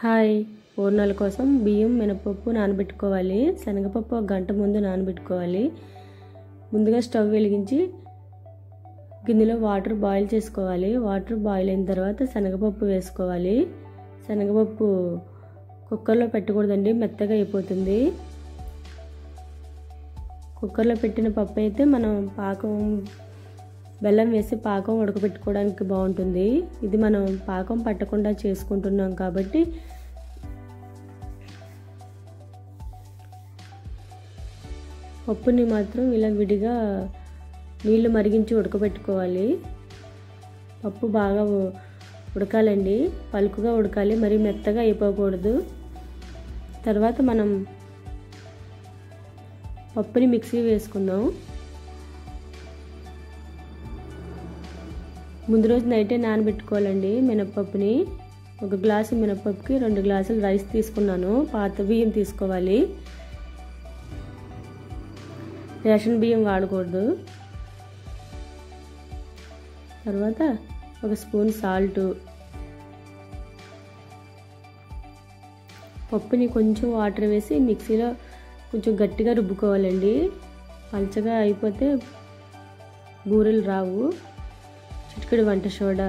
hi పూర్ణాల కోసం బియ్యం మినపప్పు నానబెట్టుకోవాలి శనగపప్పు ఒక గంట ముందు నానబెట్టుకోవాలి ముందుగా స్టవ్ వెలిగించి గిన్నెలో వాటర్ బాయిల్ చేసుకోవాలి వాటర్ బాయిల్ అయిన తర్వాత శనగపప్పు వేసుకోవాలి శనగపప్పు కుక్కర్లో పెట్టకూడదండి మెత్తగా అయిపోతుంది కుక్కర్లో పెట్టిన పప్పు అయితే మనం పాకం బెల్లం వేసి పాకం ఉడకబెట్టుకోవడానికి బాగుంటుంది ఇది మనం పాకం పట్టకుండా చేసుకుంటున్నాం కాబట్టి పప్పుని మాత్రం ఇలా విడిగా నీళ్లు మరిగించి ఉడకబెట్టుకోవాలి పప్పు బాగా ఉడకాలండి పలుకుగా ఉడకాలి మరి మెత్తగా అయిపోకూడదు తర్వాత మనం పప్పుని మిక్సీ వేసుకుందాం ముందు రోజు నైటే నానబెట్టుకోవాలండి మినప్పప్పుని ఒక గ్లాసు మినప్పప్పుకి రెండు గ్లాసులు రైస్ తీసుకున్నాను పాత బియ్యం తీసుకోవాలి రేషన్ బియ్యం వాడకూడదు తర్వాత ఒక స్పూన్ సాల్ట్ పప్పుని కొంచెం వాటర్ వేసి మిక్సీలో కొంచెం గట్టిగా రుబ్బుకోవాలండి పల్చగా అయిపోతే బూరెలు రావు చిటికెడు వంట సోడా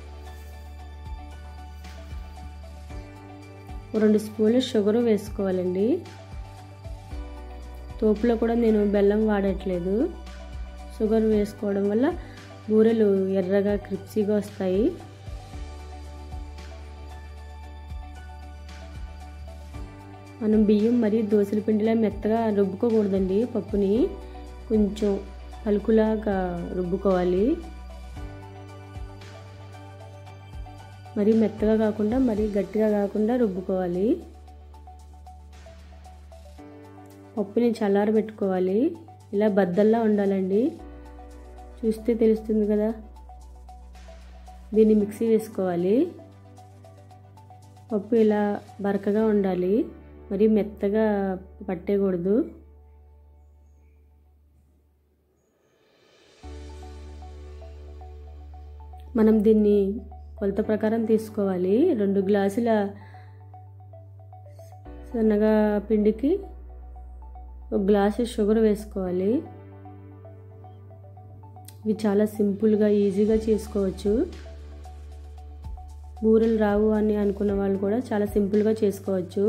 రెండు స్పూన్లు షుగర్ వేసుకోవాలండి తోపులో కూడా నేను బెల్లం వాడట్లేదు షుగర్ వేసుకోవడం వల్ల బూరెలు ఎర్రగా క్రిప్సీగా వస్తాయి మనం బియ్యం మరియు దోశల పిండిలా మెత్తగా రుబ్బుకోకూడదండి పప్పుని కొంచెం పలుకులాగా రుబ్బుకోవాలి మరీ మెత్తగా కాకుండా మరీ గట్టిగా కాకుండా రుబ్బుకోవాలి పప్పుని చల్లారబెట్టుకోవాలి ఇలా బద్దల్లా ఉండాలండి చూస్తే తెలుస్తుంది కదా దీన్ని మిక్సీ వేసుకోవాలి పప్పు ఇలా బరకగా ఉండాలి మరీ మెత్తగా పట్టేయకూడదు మనం దీన్ని కొలత ప్రకారం తీసుకోవాలి రెండు గ్లాసుల సన్నగా పిండికి ఒక గ్లాసు షుగర్ వేసుకోవాలి ఇవి చాలా సింపుల్గా ఈజీగా చేసుకోవచ్చు బూరెలు రావు అని అనుకున్న వాళ్ళు కూడా చాలా సింపుల్గా చేసుకోవచ్చు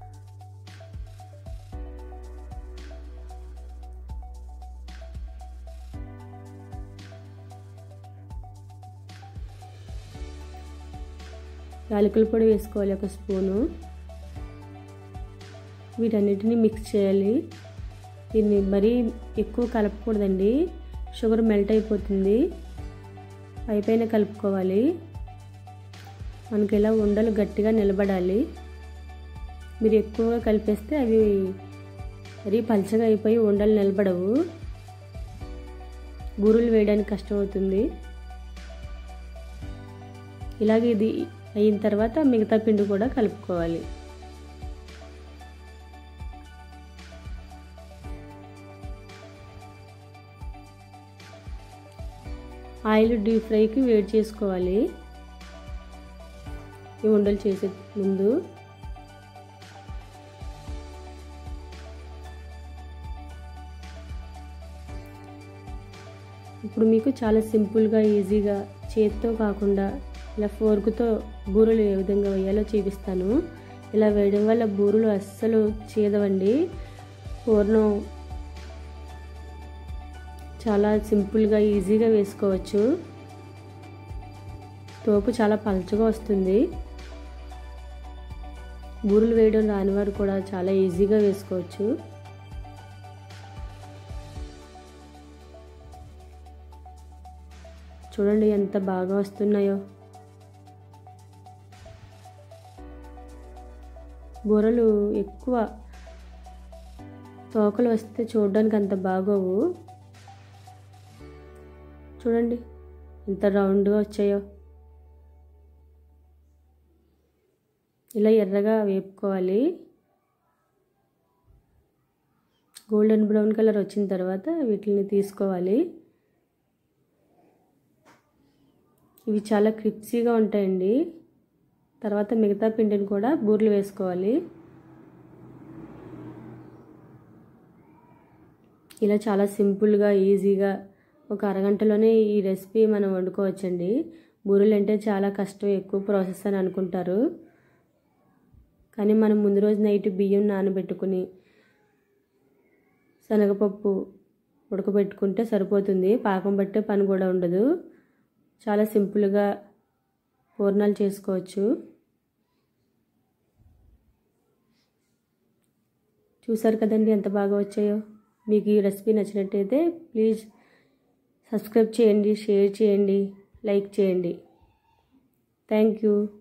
యాలకుల పొడి వేసుకోవాలి ఒక స్పూను వీటన్నిటిని మిక్స్ చేయాలి దీన్ని మరీ ఎక్కువ కలపకూడదండి షుగర్ మెల్ట్ అయిపోతుంది పైపైన కలుపుకోవాలి మనకి ఇలా ఉండలు గట్టిగా నిలబడాలి మీరు ఎక్కువగా కలిపేస్తే అవి మరీ పలచగా అయిపోయి ఉండలు నిలబడవు బూరులు వేయడానికి కష్టమవుతుంది ఇలాగే ఇది అయిన తర్వాత మిగతా పిండి కూడా కలుపుకోవాలి ఆయిల్ డీప్ ఫ్రైకి వేడి చేసుకోవాలి ఈ ఉండలు చేసే ముందు ఇప్పుడు మీకు చాలా సింపుల్గా ఈజీగా చేతితో కాకుండా ఇలా ఫోర్కుతో బూరెలు ఏ విధంగా వేయాలో చూపిస్తాను ఇలా వేయడం వల్ల బూరెలు అస్సలు చేదవండి పూర్ణం చాలా సింపుల్గా ఈజీగా వేసుకోవచ్చు తోపు చాలా పలచగా వస్తుంది బూరెలు వేయడం రానివారు కూడా చాలా ఈజీగా వేసుకోవచ్చు చూడండి ఎంత బాగా వస్తున్నాయో బూరలు ఎక్కువ తోకలు వస్తే చూడడానికి అంత బాగోవు చూడండి ఎంత రౌండ్గా వచ్చాయో ఇలా ఎర్రగా వేపుకోవాలి గోల్డెన్ బ్రౌన్ కలర్ వచ్చిన తర్వాత వీటిని తీసుకోవాలి ఇవి చాలా క్రిప్సీగా ఉంటాయండి తర్వాత మిగతా పిండిని కూడా బూరెలు వేసుకోవాలి ఇలా చాలా సింపుల్గా ఈజీగా ఒక అరగంటలోనే ఈ రెసిపీ మనం వండుకోవచ్చండి బూరెలు అంటే చాలా కష్టం ఎక్కువ ప్రాసెస్ అని అనుకుంటారు కానీ మనం ముందు రోజు నైట్ బియ్యం నానబెట్టుకుని శనగపప్పు ఉడకబెట్టుకుంటే సరిపోతుంది పాకం పట్టే పని కూడా ఉండదు చాలా సింపుల్గా పూర్ణాలు చేసుకోవచ్చు చూసారు కదండి ఎంత బాగా వచ్చాయో మీకు ఈ రెసిపీ నచ్చినట్టయితే ప్లీజ్ సబ్స్క్రైబ్ చేయండి షేర్ చేయండి లైక్ చేయండి థ్యాంక్ యూ